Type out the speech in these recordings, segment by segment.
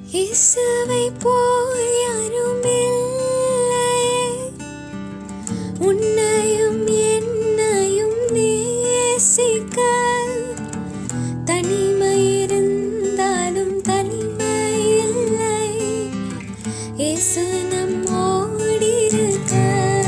இயேசுவை போல் யாரும் இல்லையே உன்னையும் என்னையும் நேசிக்க தனிமை இருந்தாலும் தனிமை இல்லை இயேசு நம்மோடிருக்க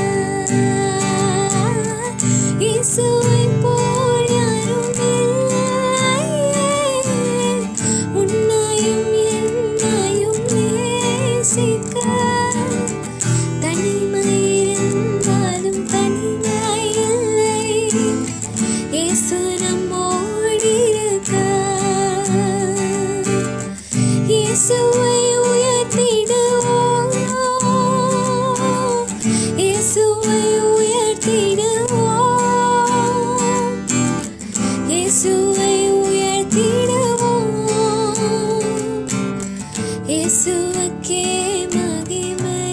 இயேசுவை போல் யாரும் இல்லையே உன்னையும் என்னையும் நேசிக்க தனிமை இருந்தாலும் தனிமை இல்லை இயேசு நம்மோடிருக்க இயேசுவை உயர்த்திடுவோம் இயேசுவை உயர்த்திடுவோம் இயேசுவை உயர்த்திடுவோம் இயேசுவுக்கே மகிமை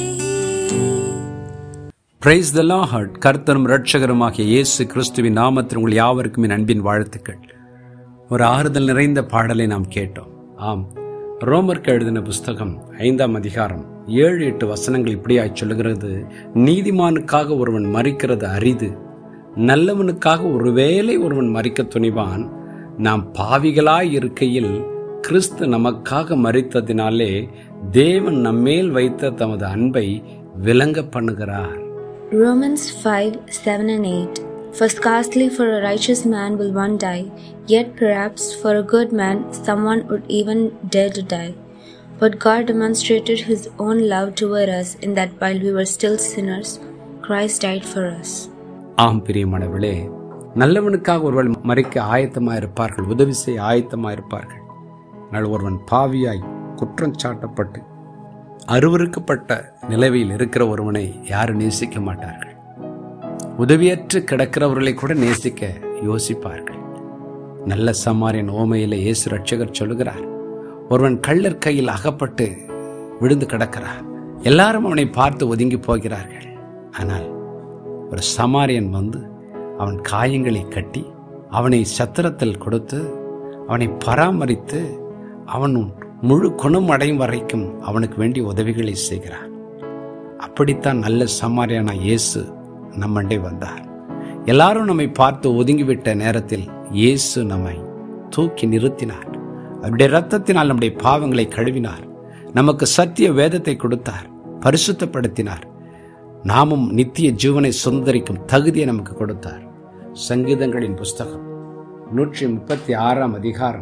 பிரைஸ் த லார்ட் கர்த்தரும் இரட்சகருமாகிய இயேசு கிறிஸ்துவின் நாமத்தில் உங்கள் யாவருக்கும் என் அன்பின் வாழ்த்துக்கள் ஒரு ஆறுதல் நிறைந்த பாடலை நாம் கேட்டோம் ஆம் ரோமருக்கு எழுதின புஸ்தகம் ஐந்தாம் அதிகாரம் ஏழு எட்டு வசனங்கள் இப்படியாய் சொல்லுகிறது நீதிமானுக்காக ஒருவன் மறிக்கிறது அரிது நல்லவனுக்காக ஒருவேளை ஒருவன் மறிக்க துணிவான் நாம் பாவிகளாய் இருக்கையில் கிறிஸ்து நமக்காக மறித்ததினாலே தேவன் நம்மேல் வைத்த தமது அன்பை விளங்க பண்ணுகிறார் Romans 5 7 and 8 For scarcely for a righteous man will one die, yet perhaps for a good man someone would even dare to die. But God demonstrated his own love toward us in that while we were still sinners, Christ died for us. ஆம் பிரியமானவர்களே நல்லவனுக்காக ஒருவன் மறிக்க ஆயத்தமாக இருப்பார்கள் உதவி செய்ய ஆயத்தமாக இருப்பார்கள் ஆனால் ஒருவன் பாவியாய் குற்றம் சாட்டப்பட்டு அருவருக்கப்பட்ட நிலவில் இருக்கிற ஒருவனை யாரும் நேசிக்க மாட்டார்கள் உதவியற்று கிடக்கிறவர்களை கூட நேசிக்க யோசிப்பார்கள் நல்ல சமாரியன் ஓமையில இயேசு ரட்சகர் சொல்லுகிறார் ஒருவன் கள்ளர் கையில் அகப்பட்டு விழுந்து கிடக்கிறார் எல்லாரும் அவனை பார்த்து ஒதுங்கி போகிறார்கள் ஆனால் ஒரு சமாரியன் வந்து அவன் காயங்களை கட்டி அவனை சத்திரத்தில் கொடுத்து அவனை பராமரித்து அவன் முழு குணம் அடையும் வரைக்கும் அவனுக்கு வேண்டிய உதவிகளை செய்கிறார் அப்படித்தான் நல்ல சமாரியான இயேசு நம்மண்டே வந்தார் எல்லாரும் நம்மை பார்த்து ஒதுங்கிவிட்ட நேரத்தில் இயேசு நம்மை தூக்கி நிறுத்தினார் அவருடைய ரத்தத்தினால் நம்முடைய பாவங்களை கழுவினார் நமக்கு சத்திய வேதத்தை கொடுத்தார் பரிசுத்தப்படுத்தினார் நாமும் நித்திய ஜீவனை சுதந்திரிக்கும் தகுதியை நமக்கு கொடுத்தார் சங்கீதங்களின் புஸ்தகம் நூற்றி முப்பத்தி ஆறாம் அதிகாரம்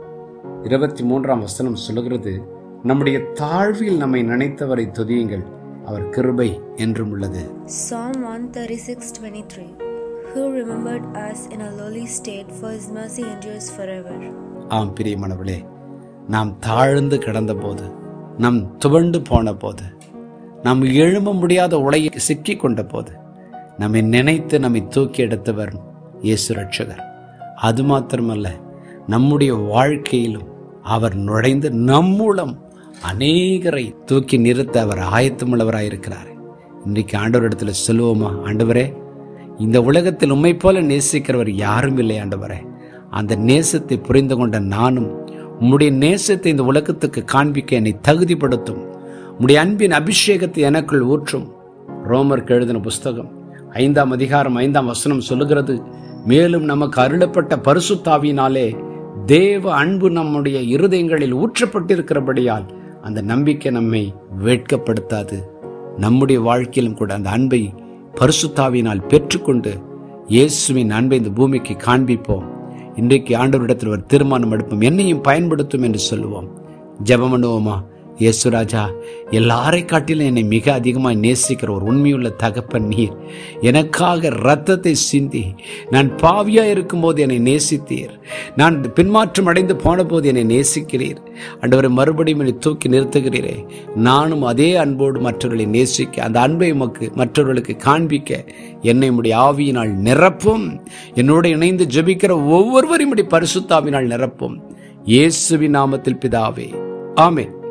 இருபத்தி மூன்றாம் வசனம் சொல்லுகிறது நம்முடைய தாழ்வில் நம்மை நினைத்தவரை துதியுங்கள் அவர் கிருபை என்றும் உள்ளது Psalm 136 23 Who remembered us in a lowly state, for his mercy endures forever. ஆம் பிரியமானவளே நாம் தாழ்ந்து கிடந்த போது நாம் துவண்டு போன போது நாம் எழும்ப முடியாத உலையை சிக்கி கொண்ட போது நம்மை நினைத்து நம்மை தூக்கி எடுத்தவர் இயேசு ரட்சகர் அது மாத்திரமல்ல நம்முடைய வாழ்க்கையிலும் அவர் நுழைந்து நம்மூலம் அநேகரை தூக்கி நிறுத்த அவர் ஆயத்தமுள்ளவராயிருக்கிறார் இன்றைக்கு ஆண்டவரிடத்துல சொல்லுவோமா ஆண்டவரே இந்த உலகத்தில் உண்மை போல நேசிக்கிறவர் யாரும் இல்லை ஆண்டவரே அந்த நேசத்தை புரிந்து கொண்ட நானும் உம்முடைய நேசத்தை இந்த உலகத்துக்கு காண்பிக்க என்னை தகுதிப்படுத்தும் உம்முடைய அன்பின் அபிஷேகத்தை எனக்குள் ஊற்றும் ரோமருக்கு எழுதின புஸ்தகம் ஐந்தாம் அதிகாரம் ஐந்தாம் வசனம் சொல்லுகிறது மேலும் நமக்கு அருளப்பட்ட பரிசுத்தாவினாலே தேவ அன்பு நம்முடைய இருதயங்களில் ஊற்றப்பட்டிருக்கிறபடியால் அந்த நம்பிக்கை நம்மை வேட்கப்படுத்தாது நம்முடைய வாழ்க்கையிலும் கூட அந்த அன்பை பரிசுத்தாவினால் பெற்றுக்கொண்டு இயேசுவின் அன்பை இந்த பூமிக்கு காண்பிப்போம் இன்றைக்கு ஆண்டவரிடத்தில் ஒரு தீர்மானம் எடுப்போம் என்னையும் பயன்படுத்தும் என்று சொல்லுவோம் ஜெபம் பண்ணுவோமா இயேசுராஜா எல்லாரை காட்டிலும் என்னை மிக அதிகமாக நேசிக்கிற ஒரு உண்மையுள்ள தகப்பன் நீர் எனக்காக ரத்தத்தை சிந்தி நான் பாவியா இருக்கும்போது என்னை நேசித்தீர் நான் பின்மாற்றம் அடைந்து போன போது என்னை நேசிக்கிறீர் ஆண்டவரை மறுபடியும் என்னை தூக்கி நிறுத்துகிறீரே நானும் அதே அன்போடு மற்றவர்களை நேசிக்க அந்த அன்பை உமக்கு மற்றவர்களுக்கு காண்பிக்க என்னை உடைய ஆவியினால் நிரப்பும் என்னோடு இணைந்து ஜெபிக்கிற ஒவ்வொருவரையும் உடைய பரிசுத்தாவினால் நிரப்பும் இயேசுவின் நாமத்தில் பிதாவே ஆமென்